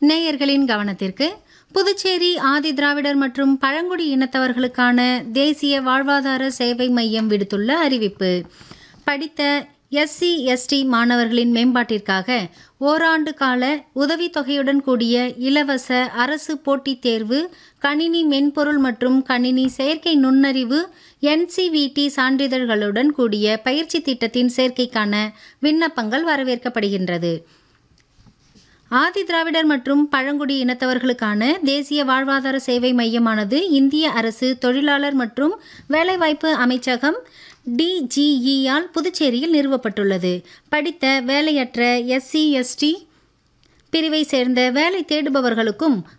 நேயர்களின் கவனத்திற்கு புதுச்சேரி ஆதி திராவிடர் மற்றும் பழங்குடி இனத்தவர்களுக்கான தேசிய வாழ்வாதார சேவை மையம் விடுத்துள்ள அறிவிப்பு படித்த எஸ்சி எஸ்டி மாணவர்களின் மேம்பாட்டிற்காக ஓராண்டு கால உதவித்தொகையுடன் கூடிய இலவச அரசு போட்டித் தேர்வு கணினி மென்பொருள் மற்றும் கணினி செயற்கை நுண்ணறிவு என்சிவிடி சான்றிதழ்களுடன் கூடிய பயிற்சி திட்டத்தின் சேர்க்கைக்கான விண்ணப்பங்கள் வரவேற்கப்படுகின்றது ஆதி திராவிடர் மற்றும் பழங்குடி இனத்தவர்களுக்கான தேசிய வாழ்வாதார சேவை மையமானது இந்திய அரசு தொழிலாளர் மற்றும் வேலைவாய்ப்பு அமைச்சகம் டிஜிஇயால் புதுச்சேரியில் நிறுவப்பட்டுள்ளது படித்த வேலையற்ற எஸ்சி எஸ்டி பிரிவை சேர்ந்த வேலை தேடுபவர்களுக்கும்